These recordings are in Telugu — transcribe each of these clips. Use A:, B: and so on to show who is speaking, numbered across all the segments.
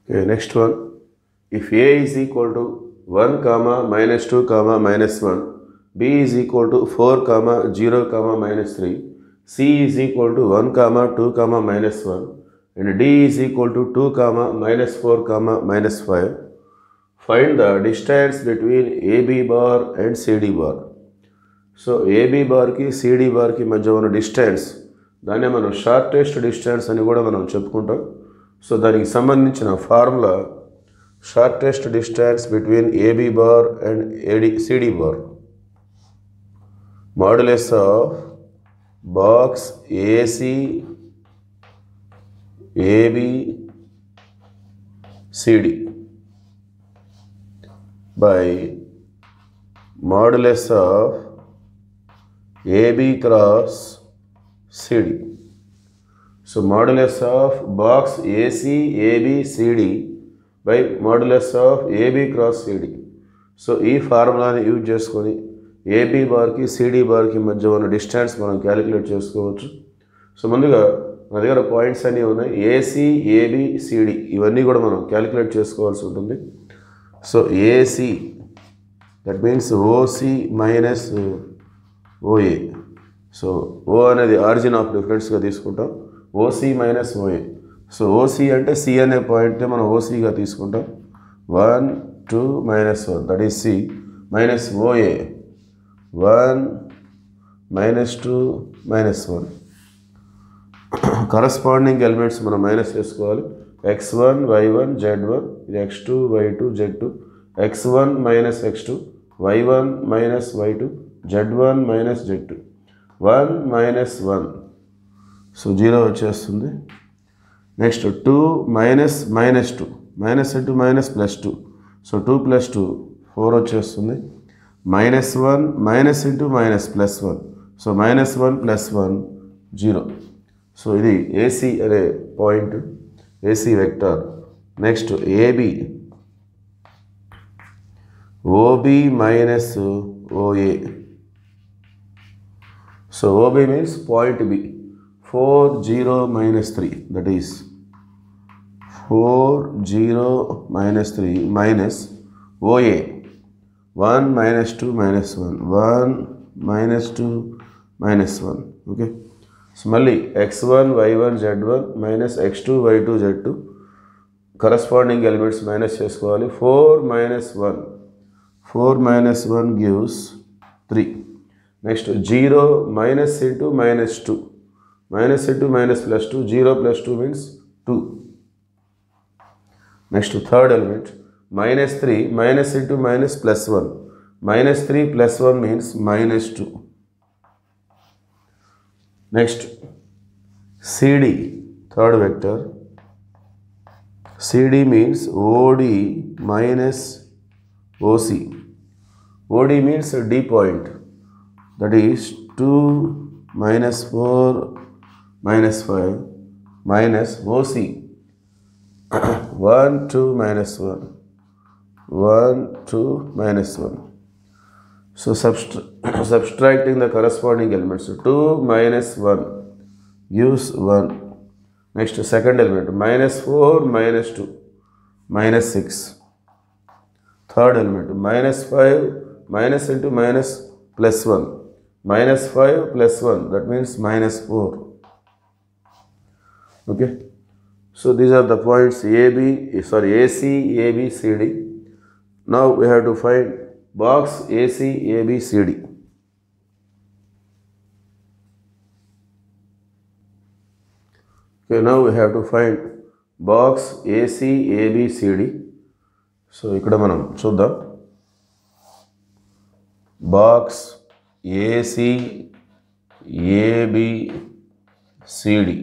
A: Okay, next one. If A is equal to 1 comma minus 2 comma minus 1, B is equal to 4 comma 0 comma minus 3, C is equal to 1 comma 2 comma minus 1, and D is equal to 2 comma minus 4 comma minus 5, find the distance between AB bar and CD bar. So AB బార్కి సిడి బార్కి మధ్య ఉన్న డిస్టెన్స్ దాన్నే మనం షార్టెస్ట్ డిస్టెన్స్ అని కూడా మనం చెప్పుకుంటాం సో దానికి సంబంధించిన formula shortest distance between AB bar and AD CD bar modulus of box AC AB CD by modulus of AB cross CD. So modulus of box AC, AB, CD by modulus of AB cross CD. So ఈ ఫార్ములాని యూజ్ చేసుకొని ఏబీ బార్కి సిడి బార్కి మధ్య ఉన్న డిస్టెన్స్ మనం క్యాలిక్యులేట్ చేసుకోవచ్చు సో ముందుగా మన దగ్గర పాయింట్స్ అన్నీ ఉన్నాయి ఏసీ ఏబి సిడి ఇవన్నీ కూడా మనం క్యాలిక్యులేట్ చేసుకోవాల్సి ఉంటుంది so AC that means OC minus OA so O అనేది ఆరిజిన్ ఆఫ్ డిఫరెన్స్గా తీసుకుంటాం OC minus OA so OC అంటే సి అనే పాయింట్ని మనం ఓసీగా తీసుకుంటాం one two minus one that is C minus OA one minus two minus one corresponding elements మనం మైనస్ చేసుకోవాలి X one Y one Z one ఇది X two Y two Z two X one minus X two Y one minus y two Z one minus Z two one minus one so zero వచ్చేస్తుంది next two minus minus two minus into minus plus two so two plus two four వచ్చేస్తుంది minus one minus into minus plus one so minus one plus one zero so ఇది ఏసీ అనే point AC vector next AB OB minus OA So OB means point B. 4, 0, minus 3. That is 4, 0, minus 3, minus OA. 1, minus 2, minus 1. 1, minus 2, minus 1. Okay. So, మళ్ళీ x1, y1, z1, minus x2, y2, z2. Corresponding elements minus చేసుకోవాలి four minus one four minus one gives three next zero minus into minus two minus into minus plus two zero plus two means two next third element minus three minus into minus plus one minus three plus one means minus two next CD third vector CD means OD minus OC OD means D point that is 2 minus 4 minus 5 minus OC 1 2 minus 1 1 2 minus 1 so subtra- subtracting the corresponding elements 2 minus 1 gives 1 next second element minus 4 minus 2 minus 6 third element minus 5 minus into minus plus 1 minus 5 plus 1 that means minus 4 okay so these are the points ab sorry ac ab cd now we have to find box ac ab cd okay now we have to find box ac ab cd so ఇక్కడ మనం చూద్దాం box AC AB CD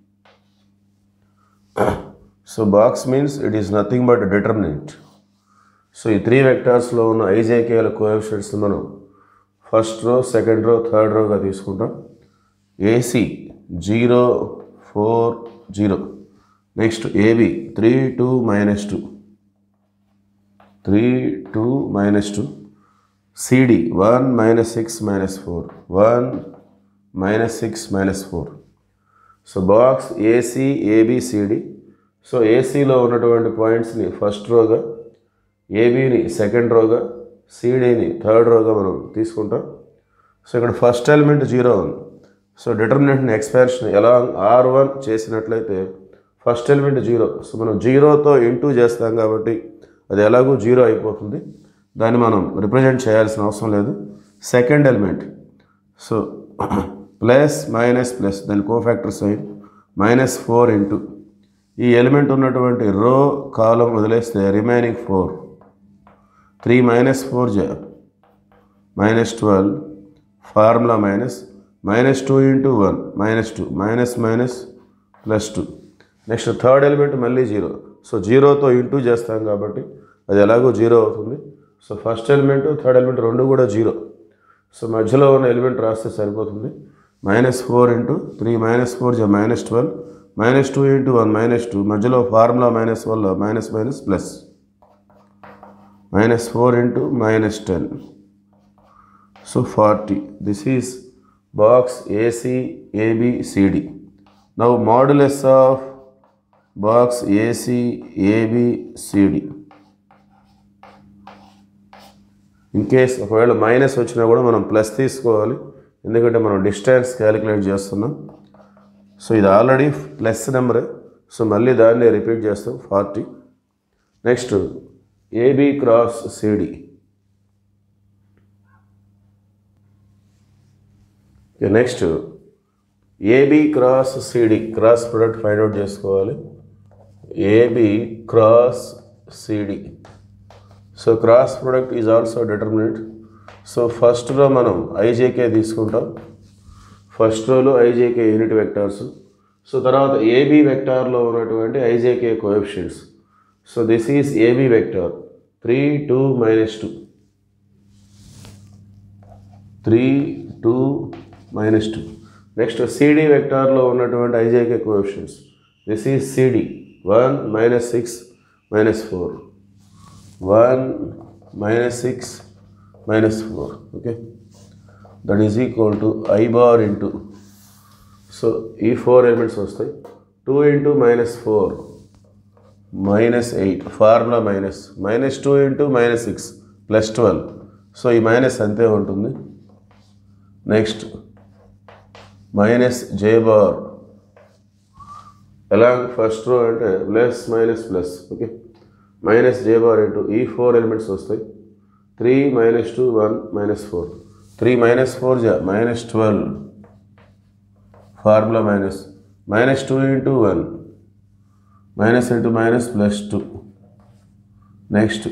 A: so box means it is nothing but determinant so ఈ త్రీ వెక్టార్స్లో ఉన్న ఐజేకేల కోఎఫిషియన్స్ మనం first row second row third రోగా తీసుకుంటాం AC zero four zero next AB three two minus two three two minus two CD one minus six minus four one minus six minus four so box AC ABCD so ఏసీలో ఉన్నటువంటి పాయింట్స్ని ఫస్ట్ రోగా ఏబీని సెకండ్ రోగా సిడీని థర్డ్ రోగా మనం తీసుకుంటాం సో ఇక్కడ ఫస్ట్ ఎలిమెంట్ జీరో ఉంది సో డిటర్మినెంట్ని ఎక్స్పాన్షన్ ఎలా ఆర్ వన్ చేసినట్లయితే ఫస్ట్ ఎలిమెంట్ జీరో సో మనం జీరోతో ఇంటూ చేస్తాం కాబట్టి అది ఎలాగో జీరో అయిపోతుంది దాన్ని మనం రిప్రజెంట్ చేయాల్సిన అవసరం లేదు second element so plus minus plus దాని cofactor sign minus four into ఈ ఎలిమెంట్ ఉన్నటువంటి రో కాలం వదిలేస్తే remaining four three minus four జా minus twelve formula minus minus two into one minus two minus minus plus two next third element మళ్ళీ జీరో సో జీరోతో ఇంటూ చేస్తాం కాబట్టి అది ఎలాగో జీరో అవుతుంది so first element third element రెండు కూడా జీరో సో మధ్యలో ఉన్న ఎలిమెంట్ రాస్తే సరిపోతుంది minus four into three minus four జా minus twelve minus two into one minus two మధ్యలో ఫార్ములా మైనస్ వల్ల minus minus plus minus four into minus ten so forty this is box AC AB CD now modulus of box AC AB CD in case ఒకవేళ మైనస్ వచ్చినా కూడా మనం ప్లస్ తీసుకోవాలి ఎందుకంటే మనం డిస్టెన్స్ క్యాలిక్యులేట్ చేస్తున్నాం సో ఇది ఆల్రెడీ ప్లస్ నెంబరే సో మళ్ళీ దాన్ని రిపీట్ చేస్తాం forty next AB cross CD next AB cross CD cross product find out చేసుకోవాలి AB cross CD so cross product is also determinant so ఫస్ట్లో మనం ఐజేకే తీసుకుంటాం ఫస్ట్ రోలో ఐజేకే యూనిట్ వెక్టార్స్ సో తర్వాత ఏబీ వెక్టార్లో ఉన్నటువంటి IJK coefficients so this is AB vector three two minus two three two minus two next CD వెక్టార్లో ఉన్నటువంటి IJK coefficients this is CD one minus six minus four one minus six minus four okay that is equal to I bar into so ఈ ఫోర్ ఎలిమెంట్స్ వస్తాయి two into minus four minus eight formula minus minus two into minus six plus twelve so ఈ మైనస్ అంతే ఉంటుంది నెక్స్ట్ మైనస్ జే బార్ ఎలా ఫస్ట్ రో అంటే plus minus plus okay minus J bar into ఈ ఫోర్ ఎలిమెంట్స్ వస్తాయి three minus two one minus four three minus four జా minus twelve formula minus minus two into one minus into minus plus two next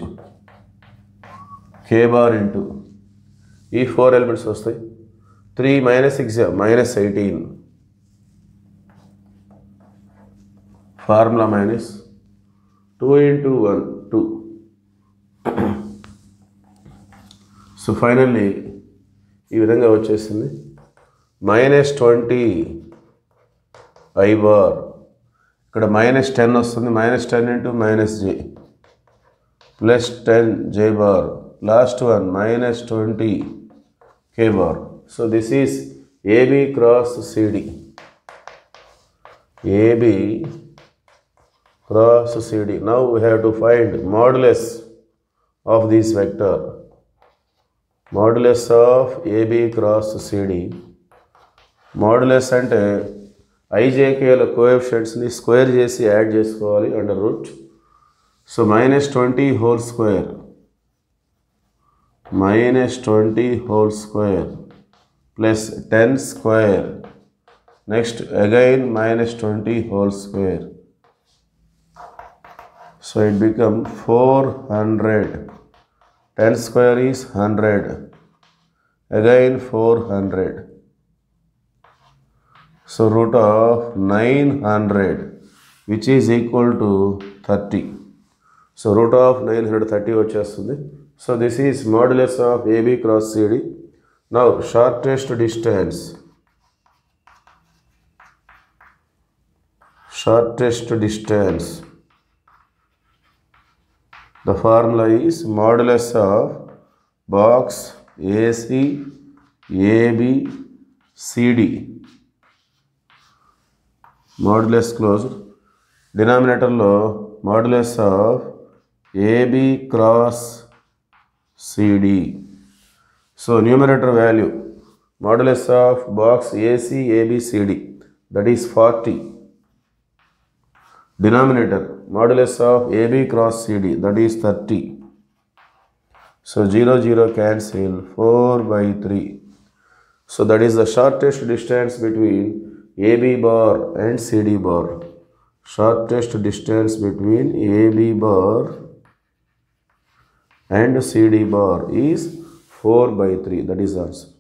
A: K bar into ఈ ఫోర్ ఎలిమెంట్స్ వస్తాయి three minus six minus eighteen formula minus two into one two so finally ఈ విధంగా వచ్చేసింది మైనస్ ట్వంటీ ఐ బార్ ఇక్కడ మైనస్ టెన్ వస్తుంది minus ten into minus J plus ten J bar last one minus twenty K bar so this is AB cross CD AB cross CD. Now we have to find modulus of this vector. Modulus of AB cross CD. Modulus అంటే ఐజేకేల కోఎఫిషియెంట్స్ని స్క్వేర్ చేసి యాడ్ చేసుకోవాలి under root so minus twenty whole square minus twenty whole square plus ten square next again minus twenty whole square So it become 400. 10 square is 100. Again 400. So root of 900 which is equal to 30. So root of 930 వచ్చేస్తుంది so this is modulus of AB cross CD now shortest distance shortest distance The formula is modulus of box AC, AB, CD. Modulus closed. డినామినేటర్లో modulus of AB cross CD so numerator value modulus of box AC ABCD that is forty denominator modulus of AB cross CD that is thirty so zero zero cancel four by three so that is the shortest distance between AB bar and CD bar shortest distance between AB bar and CD bar is 4 by 3 that is answer